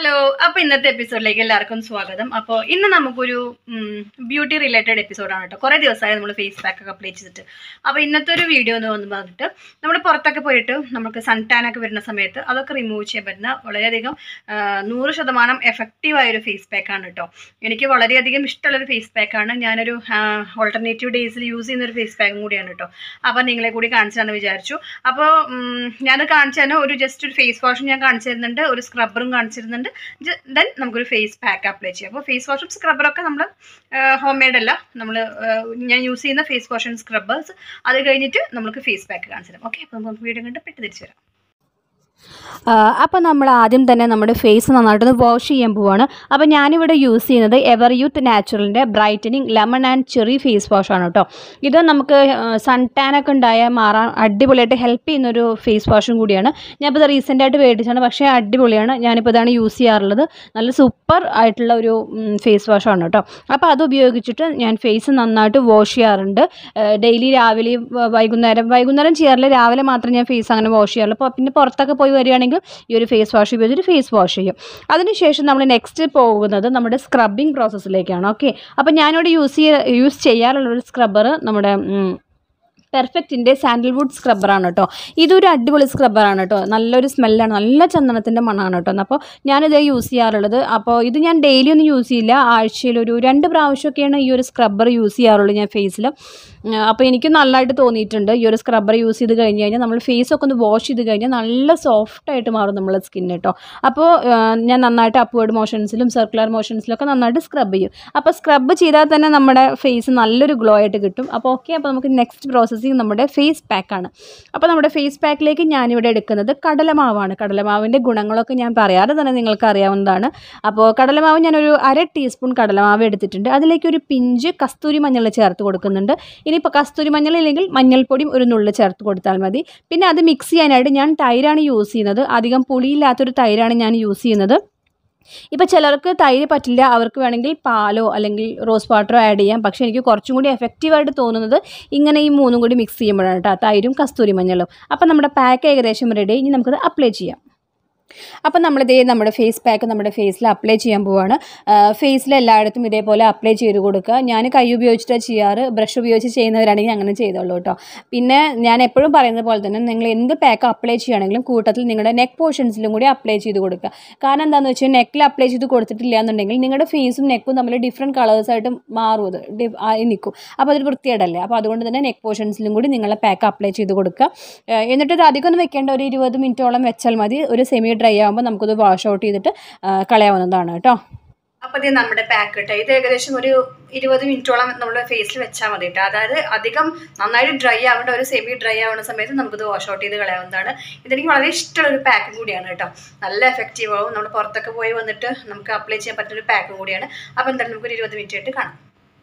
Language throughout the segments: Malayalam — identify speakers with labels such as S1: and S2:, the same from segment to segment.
S1: ഹലോ അപ്പോൾ ഇന്നത്തെ എപ്പിസോഡിലേക്ക് എല്ലാവർക്കും സ്വാഗതം അപ്പോൾ ഇന്ന് നമുക്കൊരു ബ്യൂട്ടി റിലേറ്റഡ് എപ്പിസോഡാണ് കേട്ടോ കുറേ ദിവസമായി നമ്മൾ ഫേസ് പാക്ക് ഒക്കെ അപ്ലൈ ചെയ്തിട്ട് അപ്പോൾ ഇന്നത്തെ ഒരു വീഡിയോ എന്ന് വന്ന് പറഞ്ഞിട്ട് നമ്മൾ പുറത്തൊക്കെ പോയിട്ട് നമുക്ക് സൺ ടാൻ ഒക്കെ വരുന്ന സമയത്ത് അതൊക്കെ റിമൂവ് ചെയ്യാൻ പറ്റുന്ന വളരെയധികം ആ, നൂറ് ശതമാനം എഫക്റ്റീവായ ഒരു ഫേസ് പാക്കാണ് കേട്ടോ എനിക്ക് വളരെയധികം ഇഷ്ടമുള്ളൊരു ഫേസ് പാക്കാണ് ഞാനൊരു ഓൾട്ടർനേറ്റീവ് ഡേയ്സിൽ യൂസ് ചെയ്യുന്ന ഒരു ഫേസ് പാക്കും കൂടിയാണ് കേട്ടോ അപ്പോൾ നിങ്ങളെ കൂടി കാണിച്ചാന്ന് വിചാരിച്ചു അപ്പോൾ ഞാൻ കാണിച്ചു തന്നെ ഒരു ജസ്റ്റ് ഒരു ഫേസ് വാഷും ഞാൻ കാണിച്ചു തരുന്നുണ്ട് ഒരു സ്ക്രബ്ബറും കാണിച്ചിരുന്നുണ്ട് ദെൻ നമുക്കൊരു ഫേസ് പാക്ക് അപ്ലൈ ചെയ്യാം അപ്പോൾ ഫേസ് വാഷും സ്ക്രബ്ബറൊക്കെ നമ്മൾ ഹോം മെയ്ഡ് അല്ല നമ്മൾ ഞാൻ യൂസ് ചെയ്യുന്ന ഫേസ് വാഷ് ആൻഡ് സ്ക്രബ്ബേഴ്സ് അത് കഴിഞ്ഞിട്ട് നമുക്ക് ഫേസ് പാക്ക് കാണിച്ചു തരാം ഓക്കെ അപ്പോൾ നമുക്ക് വീഡിയോ കണ്ട് പെട്ട് തിരിച്ചു വരാം
S2: അപ്പോൾ നമ്മൾ ആദ്യം തന്നെ നമ്മുടെ ഫേസ് നന്നായിട്ടൊന്ന് വാഷ് ചെയ്യാൻ പോവാണ് അപ്പോൾ ഞാനിവിടെ യൂസ് ചെയ്യുന്നത് എവർ യൂത്ത് നാച്ചുറലിൻ്റെ brightening lemon and cherry face വാഷാണ് കേട്ടോ ഇത് നമുക്ക് സൺ ടാൻ ഒക്കെ ഉണ്ടായാൽ മാറാൻ അടിപൊളിയായിട്ട് ഹെൽപ്പ് ചെയ്യുന്നൊരു ഫേസ് വാഷും കൂടിയാണ് ഞാനിപ്പോൾ ഇത് റീസെൻ്റായിട്ട് മേടിച്ചാണ് പക്ഷേ അടിപൊളിയാണ് ഞാനിപ്പോൾ ഇതാണ് യൂസ് ചെയ്യാറുള്ളത് നല്ല സൂപ്പർ ആയിട്ടുള്ള ഒരു ഫേസ് വാഷാണ് കേട്ടോ അപ്പോൾ അത് ഉപയോഗിച്ചിട്ട് ഞാൻ ഫേസ് നന്നായിട്ട് വാഷ് ചെയ്യാറുണ്ട് ഡെയിലി രാവിലെ വ- വൈകുന്നേരം വൈകുന്നേരം ചെയ്യാറില്ല രാവിലെ മാത്രം ഞാൻ ഫേസ് അങ്ങനെ വാഷ് ചെയ്യാറുള്ളൂ അപ്പോൾ പിന്നെ പുറത്തൊക്കെ പോയി വരികയാണെങ്കിൽ ഈ ഒരു ഫേസ് വാഷ് ഉപയോഗിച്ചിട്ട് ഫേസ് വാഷ് ചെയ്യും അതിനുശേഷം നമ്മൾ നെക്സ്റ്റ് പോകുന്നത് നമ്മുടെ സ്ക്രബിങ് പ്രോസസ്സിലേക്കാണ് ഓക്കെ അപ്പോൾ ഞാനിവിടെ യൂസ് ചെയ്യ യൂസ് ചെയ്യാറുള്ള ഒരു സ്ക്രബ്ബർ നമ്മുടെ ഉം, പെർഫെക്റ്റിൻ്റെ സാൻഡൽവുഡ് സ്ക്രബ്ബറാണ് കേട്ടോ ഇതൊരു അടിപൊളി സ്ക്രബ്ബറാണ് കേട്ടോ നല്ലൊരു സ്മെല്ലാണ് നല്ല ചന്ദനത്തിൻ്റെ മണമാണ് കേട്ടോ അപ്പോൾ ഞാനിത് യൂസ് ചെയ്യാറുള്ളത് അപ്പോൾ ഇത് ഞാൻ ഡെയിലി ഒന്നും യൂസ് ചെയ്യില്ല ആഴ്ചയിൽ ഒരു രണ്ട് പ്രാവശ്യമൊക്കെയാണ് ഈ ഒരു സ്ക്രബ്ബർ യൂസ് ചെയ്യാറുള്ളൂ ഞാൻ ഫേസിൽ അപ്പോൾ എനിക്ക് നല്ലതായിട്ട് തോന്നിയിട്ടുണ്ട് ഈ ഒരു സ്ക്രബ്ബർ യൂസ് ചെയ്ത് കഴിഞ്ഞ് കഴിഞ്ഞാൽ നമ്മൾ ഫേസൊക്കെ ഒന്ന് വാഷ് ചെയ്ത് കഴിഞ്ഞാൽ നല്ല സോഫ്റ്റ് ആയിട്ട് മാറും നമ്മളെ സ്കിൻ കേട്ടോ അപ്പോൾ ഞാൻ നന്നായിട്ട് അപ്വേർഡ് മോഷൻസിലും സർക്കുലർ മോഷൻസിലും ഒക്കെ നന്നായിട്ട് സ്ക്രബ് ചെയ്യും അപ്പോൾ സ്ക്രബ് ചെയ്താൽ തന്നെ നമ്മുടെ ഫേസ് നല്ലൊരു ഗ്ലോ ആയിട്ട് കിട്ടും അപ്പോൾ ഓക്കെ അപ്പോൾ നമുക്ക് നെക്സ്റ്റ് പ്രോസസ്സിങ് നമ്മുടെ ഫേസ് പാക്കാണ് അപ്പോൾ നമ്മുടെ ഫേസ് പാക്കിലേക്ക് ഞാനിവിടെ എടുക്കുന്നത് കടലമാവാണ് കടലമാവിൻ്റെ ഗുണങ്ങളൊക്കെ ഞാൻ പറയാതെ തന്നെ നിങ്ങൾക്ക് അറിയാവുന്നതാണ് അപ്പോൾ കടലമാവ് ഞാനൊരു അര ടീസ്പൂൺ കടലമാവ് എടുത്തിട്ടുണ്ട് അതിലേക്ക് ഒരു പിഞ്ച് കസ്തൂരി മഞ്ഞൾ ചേർത്ത് കൊടുക്കുന്നുണ്ട് ഇനിയിപ്പോൾ കസ്തൂരി മഞ്ഞൾ ഇല്ലെങ്കിൽ മഞ്ഞൾപ്പൊടിയും ഒരു നുള്ള് ചേർത്ത് കൊടുത്താൽ മതി പിന്നെ അത് മിക്സ് ചെയ്യാനായിട്ട് ഞാൻ തൈരാണ് യൂസ് ചെയ്യുന്നത് അധികം പുളിയില്ലാത്തൊരു തൈരാണ് ഞാൻ യൂസ് ചെയ്യുന്നത് ഇപ്പോൾ ചിലർക്ക് തൈര് പറ്റില്ല അവർക്ക് വേണമെങ്കിൽ പാലോ അല്ലെങ്കിൽ റോസ് വാട്ടറോ ആഡ് ചെയ്യാം പക്ഷേ എനിക്ക് കുറച്ചും കൂടി എഫക്റ്റീവായിട്ട് തോന്നുന്നത് ഇങ്ങനെ ഈ മൂന്നും കൂടി മിക്സ് ചെയ്യുമ്പോഴാണ് കേട്ടോ തൈരും കസ്തൂരി മഞ്ഞളും അപ്പോൾ നമ്മുടെ പാക്ക് ഏകദേശം റെഡി ഇനി നമുക്കത് അപ്ലൈ ചെയ്യാം അപ്പോൾ നമ്മളിതേ നമ്മുടെ ഫേസ് പാക്ക് നമ്മുടെ ഫേസിൽ അപ്ലൈ ചെയ്യാൻ പോവാണ് ഫേസിൽ എല്ലായിടത്തും ഇതേപോലെ അപ്ലൈ ചെയ്ത് കൊടുക്കുക ഞാൻ കൈ ഉപയോഗിച്ചിട്ടാണ് ചെയ്യാറ് ബ്രഷ് ഉപയോഗിച്ച് ചെയ്യുന്നവരാണെങ്കിൽ അങ്ങനെ ചെയ്തോളൂ കേട്ടോ പിന്നെ ഞാൻ എപ്പോഴും പറയുന്നത് പോലെ തന്നെ നിങ്ങൾ എന്ത് പാക്ക് അപ്ലൈ ചെയ്യുകയാണെങ്കിലും കൂട്ടത്തിൽ നിങ്ങളുടെ നെക്ക് പോർഷൻസിലും കൂടി അപ്ലൈ ചെയ്ത് കൊടുക്കുക കാരണം എന്താണെന്ന് വെച്ചാൽ നെക്കിൽ അപ്ലൈ ചെയ്ത് കൊടുത്തിട്ടില്ല എന്നുണ്ടെങ്കിൽ നിങ്ങളുടെ ഫേസും നെക്കും തമ്മിൽ ഡിഫറെൻറ്റ് കളേഴ്സായിട്ട് മാറും അത് ഡി- ആയി നിൽക്കും അപ്പോൾ അതൊരു വൃത്തിയേടല്ലേ അപ്പോൾ അതുകൊണ്ട് തന്നെ നെക്ക് പോർഷൻസിലും കൂടി നിങ്ങളെ പാക്ക് അപ്ലൈ ചെയ്ത് കൊടുക്കുക ഏഹ് എന്നിട്ട് ഇത് അധികം ഒന്നും വെക്കേണ്ട ഒരു ഇരുപത് മിനിറ്റോളം വെച്ചാൽ മതി ഒരു സെമി ഡ്രൈ ആകുമ്പോൾ നമുക്കത് വാഷ് ഔട്ട് ചെയ്തിട്ട് ആ, കളയാവുന്നതാണ് കേട്ടോ
S1: അപ്പോൾ ഇത് നമ്മുടെ പാക്ക് കേട്ടോ ഇത് ഏകദേശം ഒരു ഇരുപത് മിനിറ്റോളം നമ്മുടെ ഫേസിൽ വെച്ചാൽ മതി കേട്ടോ അതായത് അധികം നന്നായിട്ട് ഡ്രൈ ആവേണ്ട ഒരു സെമി ഡ്രൈ ആവുന്ന സമയത്ത് നമുക്കിത് വാഷ് ഔട്ട് ചെയ്ത് കളയാവുന്നതാണ് ഇതെനിക്ക് വളരെ ഇഷ്ടമുള്ള ഒരു പാക്കും കൂടിയാണ് കേട്ടോ നല്ല എഫക്റ്റീവ് ആവും നമ്മൾ പുറത്തൊക്കെ പോയി വന്നിട്ട് നമുക്ക് അപ്ലൈ ചെയ്യാൻ പറ്റുന്ന ഒരു പാക്കും കൂടിയാണ് അപ്പോൾ എന്തായാലും നമുക്കൊരു ഇരുപത് മിനിറ്റ് ആയിട്ട് കാണാം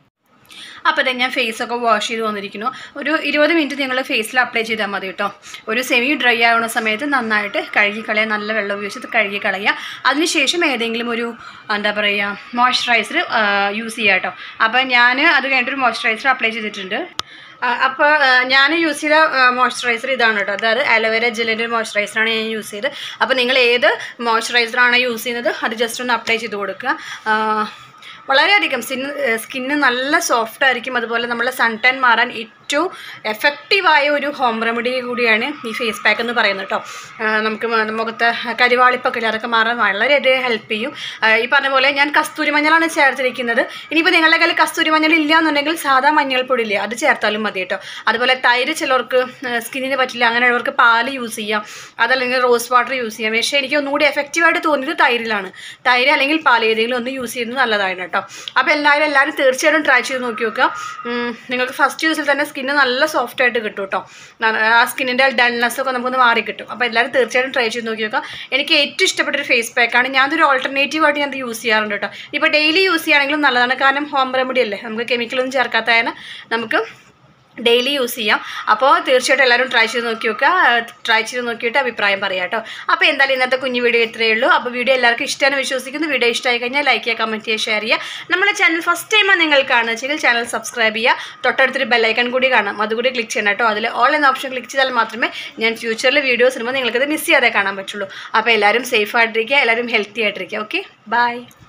S1: അപ്പോൾ അതെ ഞാൻ ഫേസൊക്കെ വാഷ് ചെയ്ത് വന്നിരിക്കുന്നു ഒരു ഇരുപത് മിനിറ്റ് നിങ്ങൾ ഫേസിൽ അപ്ലൈ ചെയ്താൽ മതി കേട്ടോ ഒരു സെമി ഡ്രൈ ആവുന്ന സമയത്ത് നന്നായിട്ട് കഴുകി കളയുക നല്ല വെള്ളം ഉപയോഗിച്ച് കഴുകി കളയുക അതിനുശേഷം ഏതെങ്കിലും ഒരു എന്താ പറയുക മോയ്സ്ചറൈസർ യൂസ് ചെയ്യുക കേട്ടോ അപ്പോൾ ഞാൻ അത് കഴിഞ്ഞിട്ടൊരു മോയ്സ്ചറൈസർ അപ്ലൈ ചെയ്തിട്ടുണ്ട് അപ്പോൾ ഞാൻ യൂസ് ചെയ്ത മോയ്സ്ചറൈസർ ഇതാണ് കേട്ടോ അതായത് അലോവേര ജെല്ലിൻ്റെ മോയ്സ്ചറൈസറാണ് ഞാൻ യൂസ് ചെയ്തത് അപ്പോൾ നിങ്ങൾ ഏത് മോയ്സ്ചറൈസറാണ് യൂസ് ചെയ്യുന്നത് അത് ജസ്റ്റ് ഒന്ന് അപ്ലൈ ചെയ്ത് കൊടുക്കുക ആ, വളരെയധികം സ്കിൻ സ്കിന്ന് നല്ല സോഫ്റ്റ് ആയിരിക്കും അതുപോലെ നമ്മളെ സൺ ടാൻ മാറാൻ ഏറ്റവും എഫക്റ്റീവായ ഒരു ഹോം റെമഡി കൂടിയാണ് ഈ ഫേസ് പാക്ക് എന്ന് പറയുന്നത് കേട്ടോ ആ, നമുക്ക് മ- മുഖത്തെ കരിവാളിപ്പൊക്കെ ഇല്ലേ, അതൊക്കെ മാറാൻ വളരെയധികം ഹെൽപ്പ് ചെയ്യും ആ, ഈ പറഞ്ഞ പോലെ ഞാൻ കസ്തൂരി മഞ്ഞളാണ് ചേർത്തിരിക്കുന്നത് ഇനിയിപ്പോൾ നിങ്ങളുടെ കയ്യിൽ കസ്തൂരി മഞ്ഞൾ ഇല്ല എന്നുണ്ടെങ്കിൽ സാധാ മഞ്ഞൾപ്പൊടി ഇല്ലേ അത് ചേർത്താലും മതി കേട്ടോ അതുപോലെ തൈര് ചിലർക്ക് സ്കിന്നിന് പറ്റില്ല അങ്ങനെയുള്ളവർക്ക് പാല് യൂസ് ചെയ്യാം അതല്ലെങ്കിൽ റോസ് വാട്ടർ യൂസ് ചെയ്യാം പക്ഷേ എനിക്ക് ഒന്നുകൂടി എഫക്റ്റീവായിട്ട് തോന്നിയത് തൈരിലാണ് തൈര് അല്ലെങ്കിൽ പാൽ ഏതെങ്കിലും ഒന്ന് യൂസ് ചെയ്യുന്നത് നല്ലതാണ് കേട്ടോ അപ്പോൾ എല്ലാവരും എല്ലാവരും തീർച്ചയായിട്ടും ട്രൈ ചെയ്ത് നോക്കി നോക്കുക ഉം, നിങ്ങൾക്ക് ഫസ്റ്റ് യൂസിൽ തന്നെ സ്കിന്ന് നല്ല സോഫ്റ്റ് ആയിട്ട് കിട്ടും കേട്ടോ ന- ആ സ്കിന്നിൻ്റെ ഡൾനെസ് ഒക്കെ നമുക്കൊന്ന് മാറി കിട്ടും അപ്പോൾ എല്ലാവരും തീർച്ചയായിട്ടും ട്രൈ ചെയ്ത് നോക്കി നോക്കുക എനിക്ക് ഏറ്റവും ഇഷ്ടപ്പെട്ട ഒരു ഫേസ് പാക്കാണ് ഞാനൊരു ഓൾട്ടർനേറ്റീവ് ആയിട്ട് ഞാൻ യൂസ് ചെയ്യാറുണ്ട് കേട്ടോ ഇപ്പോൾ ഡെയിലി യൂസ് ചെയ്യുകയാണെങ്കിലും നല്ലതാണ് കാരണം ഹോം റെമഡി അല്ലേ നമുക്ക് കെമിക്കലൊന്നും ചേർക്കാത്തതിന് നമുക്ക് ഡെയിലി യൂസ് ചെയ്യാം അപ്പോൾ തീർച്ചയായിട്ടും എല്ലാവരും ട്രൈ ചെയ്ത് നോക്കി നോക്കുക ട്രൈ ചെയ്ത് നോക്കിയിട്ട് അഭിപ്രായം പറയാം കേട്ടോ അപ്പോൾ എന്തായാലും ഇന്നത്തെ കുഞ്ഞു വീഡിയോ ഇത്രയേ ഉള്ളൂ അപ്പോൾ വീഡിയോ എല്ലാവർക്കും ഇഷ്ടമാണ് വിശ്വസിക്കുന്നു വീഡിയോ ഇഷ്ടമായി കഴിഞ്ഞാൽ ലൈക്ക് ചെയ്യുക കമൻറ്റ് ചെയ്യുക ഷെയർ ചെയ്യുക നമ്മുടെ ചാനൽ ഫസ്റ്റ് ടൈമാണ് നിങ്ങൾ കാണുന്നത് വെച്ചെങ്കിൽ ചാനൽ സബ്സ്ക്രൈബ് ചെയ്യുക തൊട്ടടുത്തൊരു ബെല്ലൈക്കൺ കൂടി കാണാം അതുകൂടി ക്ലിക്ക് ചെയ്യണം കേട്ടോ അതിൽ ഓൾ എന്ന ഓപ്ഷൻ ക്ലിക്ക് ചെയ്താൽ മാത്രമേ ഞാൻ ഫ്യൂച്ചറിൽ വീഡിയോസ് ഇടുമ്പോൾ നിങ്ങൾക്കത് മിസ് ചെയ്യാതെ കാണാൻ പറ്റുള്ളൂ അപ്പോൾ എല്ലാവരും സേഫ് ആയിട്ടിരിക്കുക എല്ലാവരും ഹെൽത്തി ആയിട്ടിരിക്കുക ഓക്കെ ബൈ